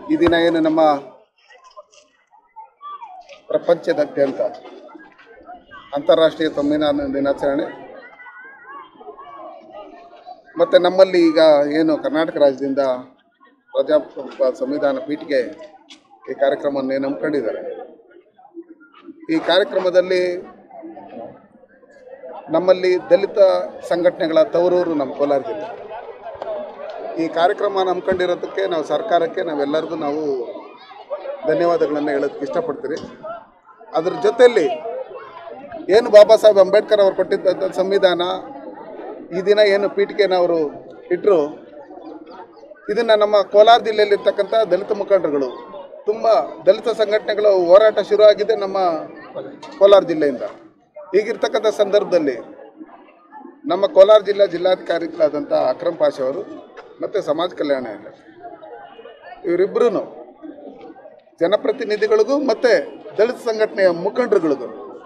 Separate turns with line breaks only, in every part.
ಈ ದಿನ ಏನು ನಮ್ಮ ಪ್ರಪಂಚದಾದ್ಯಂತ ಅಂತಾರಾಷ್ಟ್ರೀಯ ಸಂವಿಧಾನ ದಿನಾಚರಣೆ ಮತ್ತು ನಮ್ಮಲ್ಲಿ ಈಗ ಏನು ಕರ್ನಾಟಕ ರಾಜ್ಯದಿಂದ ಪ್ರಜಾಪ್ರಭುತ್ವ ಸಂವಿಧಾನ ಪೀಠಿಗೆ ಈ ಕಾರ್ಯಕ್ರಮವನ್ನು ಏನು ಹಮ್ಮಿಕೊಂಡಿದ್ದಾರೆ ಈ ಕಾರ್ಯಕ್ರಮದಲ್ಲಿ ನಮ್ಮಲ್ಲಿ ದಲಿತ ಸಂಘಟನೆಗಳ ತವರೂರು ನಮ್ಮ ಕೋಲಾರ ಜಿಲ್ಲೆ ಈ ಕಾರ್ಯಕ್ರಮ ಹಮ್ಮಿಕೊಂಡಿರೋದಕ್ಕೆ ನಾವು ಸರ್ಕಾರಕ್ಕೆ ನಾವೆಲ್ಲರಿಗೂ ನಾವು ಧನ್ಯವಾದಗಳನ್ನು ಹೇಳೋದಕ್ಕೆ ಇಷ್ಟಪಡ್ತೀರಿ ಅದ್ರ ಜೊತೆಯಲ್ಲಿ ಏನು ಬಾಬಾ ಸಾಹೇಬ್ ಅಂಬೇಡ್ಕರ್ ಅವರು ಕೊಟ್ಟಿದ್ದಂಥ ಸಂವಿಧಾನ ಈ ದಿನ ಏನು ಪೀಠಿಕೆನ ಅವರು ಇಟ್ಟರು ಇದನ್ನು ನಮ್ಮ ಕೋಲಾರ ಜಿಲ್ಲೆಯಲ್ಲಿರ್ತಕ್ಕಂಥ ದಲಿತ ಮುಖಂಡರುಗಳು ತುಂಬ ದಲಿತ ಸಂಘಟನೆಗಳ ಹೋರಾಟ ಶುರುವಾಗಿದೆ ನಮ್ಮ ಕೋಲಾರ ಜಿಲ್ಲೆಯಿಂದ ಹೀಗಿರ್ತಕ್ಕಂಥ ಸಂದರ್ಭದಲ್ಲಿ ನಮ್ಮ ಕೋಲಾರ ಜಿಲ್ಲಾ ಜಿಲ್ಲಾಧಿಕಾರಿಗಳಾದಂಥ ಅಕ್ರಮ್ ಪಾಷಾ ಅವರು ಮತ್ತು ಸಮಾಜ ಕಲ್ಯಾಣ ಇಲಾಖೆ ಇವರಿಬ್ಬರೂ ಜನಪ್ರತಿನಿಧಿಗಳಿಗೂ ಮತ್ತು ದಲಿತ ಸಂಘಟನೆಯ ಮುಖಂಡರುಗಳಿಗೂ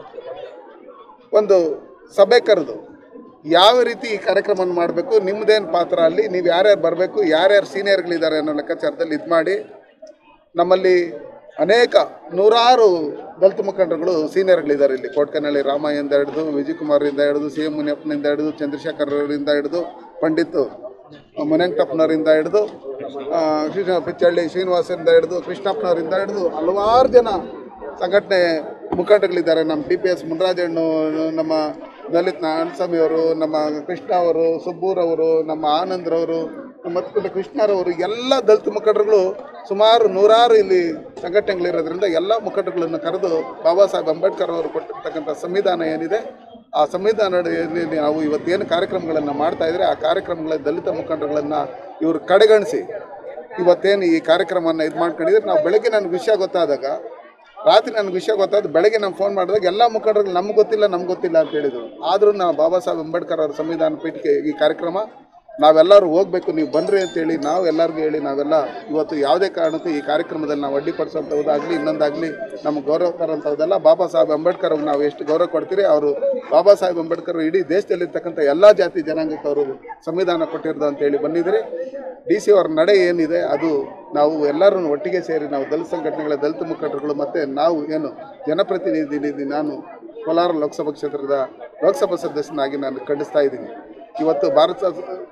ಒಂದು ಸಭೆ ಕರೆದು ಯಾವ ರೀತಿ ಈ ಕಾರ್ಯಕ್ರಮವನ್ನು ಮಾಡಬೇಕು ನಿಮ್ಮದೇನು ಪಾತ್ರ ಅಲ್ಲಿ ನೀವು ಯಾರ್ಯಾರು ಬರಬೇಕು ಯಾರ್ಯಾರು ಸೀನಿಯರ್ಗಳಿದ್ದಾರೆ ಅನ್ನೋ ಲೆಕ್ಕಾಚಾರದಲ್ಲಿ ಇದು ಮಾಡಿ ನಮ್ಮಲ್ಲಿ ಅನೇಕ ನೂರಾರು ದಲಿತ ಮುಖಂಡರುಗಳು ಸೀನಿಯರ್ಗಳಿದ್ದಾರೆ ಇಲ್ಲಿ ಕೋಟ್ಕನಹಳ್ಳಿ ರಾಮಯ್ಯಿಂದ ಹಿಡಿದು ವಿಜಯಕುಮಾರಿಂದ ಹಿಡಿದು ಸಿ ಎಂ ಮುನಿಯಪ್ಪನಿಂದ ಹಿಡಿದು ಚಂದ್ರಶೇಖರರಿಂದ ಹಿಡಿದು ಪಂಡಿತ್ ಮುನೆಂಕಟಪ್ಪನವರಿಂದ ಹಿಡಿದು ಆ, ಶ್ರೀ ಪಿಚ್ಚಳ್ಳಿ ಶ್ರೀನಿವಾಸರಿಂದ ಹಿಡಿದು ಕೃಷ್ಣಪ್ಪನವರಿಂದ ಹಿಡಿದು ಹಲವಾರು ಜನ ಸಂಘಟನೆ ಮುಖಂಡರುಗಳಿದ್ದಾರೆ ನಮ್ಮ ಡಿ ಪಿ ಎಸ್ ಮುನರಾಜಣ್ಣು ನಮ್ಮ ಲಲಿತ್ ನಾರಾಯಣಸ್ವಾಮಿ ಅವರು ನಮ್ಮ ಕೃಷ್ಣ ಅವರು ಸುಬ್ಬೂರವರು ನಮ್ಮ ಆನಂದ್ರವರು ಮತ್ತು ಕೃಷ್ಣರವರು ಎಲ್ಲ ದಲಿತ ಮುಖಂಡರುಗಳು ಸುಮಾರು ನೂರಾರು ಇಲ್ಲಿ ಸಂಘಟನೆಗಳಿರೋದ್ರಿಂದ ಎಲ್ಲ ಮುಖಂಡರುಗಳನ್ನು ಕರೆದು ಬಾಬಾ ಸಾಹೇಬ್ ಅಂಬೇಡ್ಕರ್ ಅವರು ಕೊಟ್ಟಿರ್ತಕ್ಕಂಥ ಸಂವಿಧಾನ ಏನಿದೆ ಆ ಸಂವಿಧಾನದಲ್ಲಿ ನಾವು ಇವತ್ತೇನು ಕಾರ್ಯಕ್ರಮಗಳನ್ನು ಮಾಡ್ತಾ ಇದ್ರೆ ಆ ಕಾರ್ಯಕ್ರಮಗಳ ದಲಿತ ಮುಖಂಡರುಗಳನ್ನು ಇವರು ಕಡೆಗಣಿಸಿ ಇವತ್ತೇನು ಈ ಕಾರ್ಯಕ್ರಮವನ್ನು ಇದು ಮಾಡ್ಕೊಂಡಿದ್ರೆ ನಾವು ಬೆಳಗ್ಗೆ ನನಗೆ ವಿಷಯ ಗೊತ್ತಾದಾಗ ರಾತ್ರಿ ನನಗೆ ವಿಷಯ ಗೊತ್ತಾದ ಬೆಳಗ್ಗೆ ನಾನು ಫೋನ್ ಮಾಡಿದಾಗ ಎಲ್ಲ ಮುಖಂಡರು ನಮ್ಗೆ ಗೊತ್ತಿಲ್ಲ ನಮ್ಗೆ ಗೊತ್ತಿಲ್ಲ ಅಂತ ಹೇಳಿದರು ಆದರೂ ನಾವು ಬಾಬಾ ಸಾಹೇಬ್ ಅಂಬೇಡ್ಕರ್ ಅವರ ಸಂವಿಧಾನ ಪೀಠಕ್ಕೆ ಈ ಕಾರ್ಯಕ್ರಮ ನಾವೆಲ್ಲರೂ ಹೋಗಬೇಕು ನೀವು ಬನ್ನಿರಿ ಅಂತೇಳಿ ನಾವು ಎಲ್ಲರಿಗೂ ಹೇಳಿ ನಾವೆಲ್ಲ ಇವತ್ತು ಯಾವುದೇ ಕಾರಣಕ್ಕೂ ಈ ಕಾರ್ಯಕ್ರಮದಲ್ಲಿ ನಾವು ಅಡ್ಡಿಪಡಿಸೋಂಥದ್ದಾಗಲಿ ಇನ್ನೊಂದಾಗಲಿ ನಮ್ಗೆ ಗೌರವ ತರೋಂಥದ್ದೆಲ್ಲ ಬಾಬಾ ಸಾಹೇಬ್ ಅಂಬೇಡ್ಕರ್ ಅವ್ರಿಗೆ ನಾವು ಎಷ್ಟು ಗೌರವ ಕೊಡ್ತೀರಿ ಅವರು ಬಾಬಾ ಸಾಹೇಬ್ ಅಂಬೇಡ್ಕರ್ ಇಡೀ ದೇಶದಲ್ಲಿರ್ತಕ್ಕಂಥ ಎಲ್ಲ ಜಾತಿ ಜನಾಂಗಕ್ಕೆ ಅವರು ಸಂವಿಧಾನ ಕೊಟ್ಟಿರೋದು ಅಂತೇಳಿ ಬಂದಿದ್ದೀರಿ ಡಿ ಸಿ ಅವ್ರ ನಡೆ ಏನಿದೆ ಅದು ನಾವು ಎಲ್ಲರೂ ಒಟ್ಟಿಗೆ ಸೇರಿ ನಾವು ದಲಿತ ಸಂಘಟನೆಗಳ ದಲಿತ ಮುಖಂಡರುಗಳು ಮತ್ತು ನಾವು ಏನು ಜನಪ್ರತಿನಿಧಿ ನಾನು ಕೋಲಾರ ಲೋಕಸಭಾ ಕ್ಷೇತ್ರದ ಲೋಕಸಭಾ ಸದಸ್ಯನಾಗಿ ನಾನು ಖಂಡಿಸ್ತಾ ಇದ್ದೀನಿ ಇವತ್ತು ಭಾರತ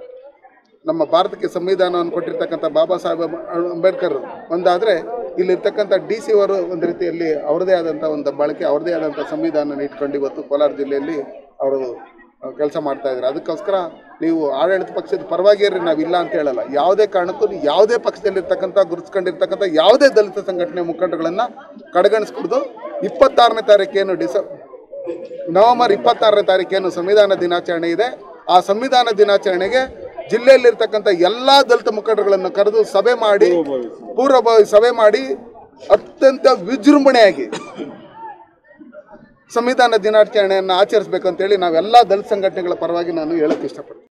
ನಮ್ಮ ಭಾರತಕ್ಕೆ ಸಂವಿಧಾನವನ್ನು ಕೊಟ್ಟಿರ್ತಕ್ಕಂಥ ಬಾಬಾ ಸಾಹೇಬ್ ಅಂಬೇಡ್ಕರ್ ಒಂದಾದರೆ ಇಲ್ಲಿರ್ತಕ್ಕಂಥ ಡಿ ಸಿ ಅವರು ಒಂದು ರೀತಿಯಲ್ಲಿ ಅವ್ರದ್ದೇ ಆದಂಥ ಒಂದು ಬಳಕೆ ಅವ್ರದ್ದೇ ಆದಂಥ ಸಂವಿಧಾನ ಇಟ್ಕೊಂಡು ಇವತ್ತು ಕೋಲಾರ ಜಿಲ್ಲೆಯಲ್ಲಿ ಅವರು ಕೆಲಸ ಮಾಡ್ತಾ ಇದ್ದಾರೆ ಅದಕ್ಕೋಸ್ಕರ ನೀವು ಆಡಳಿತ ಪಕ್ಷದ ಪರವಾಗಿ ಇರ್ರಿ ನಾವಿಲ್ಲ ಅಂತ ಹೇಳಲ್ಲ ಯಾವುದೇ ಕಾರಣಕ್ಕೂ ನೀವು ಯಾವುದೇ ಪಕ್ಷದಲ್ಲಿರ್ತಕ್ಕಂಥ ಗುರುತಿಸ್ಕೊಂಡಿರ್ತಕ್ಕಂಥ ಯಾವುದೇ ದಲಿತ ಸಂಘಟನೆ ಮುಖಂಡರುಗಳನ್ನು ಕಡೆಗಣಿಸ್ಕೊಡ್ದು ಇಪ್ಪತ್ತಾರನೇ ತಾರೀಕೇನು ಡಿಸ ನವೆಂಬರ್ ಇಪ್ಪತ್ತಾರನೇ ತಾರೀಕೇನು ಸಂವಿಧಾನ ದಿನಾಚರಣೆ ಇದೆ ಆ ಸಂವಿಧಾನ ದಿನಾಚರಣೆಗೆ ಜಿಲ್ಲೆಯಲ್ಲಿರ್ತಕ್ಕಂಥ ಎಲ್ಲ ದಲಿತ ಮುಖಂಡರುಗಳನ್ನು ಕರೆದು ಸಭೆ ಮಾಡಿ ಪೂರ್ವಭಾವಿ ಸಭೆ ಮಾಡಿ ಅತ್ಯಂತ ವಿಜೃಂಭಣೆಯಾಗಿ ಸಂವಿಧಾನ ದಿನಾಚರಣೆಯನ್ನು ಆಚರಿಸಬೇಕಂತೇಳಿ ನಾವೆಲ್ಲ ದಲಿತ ಸಂಘಟನೆಗಳ ಪರವಾಗಿ ನಾನು ಹೇಳಕ್ಕೆ ಇಷ್ಟಪಡ್ತೀನಿ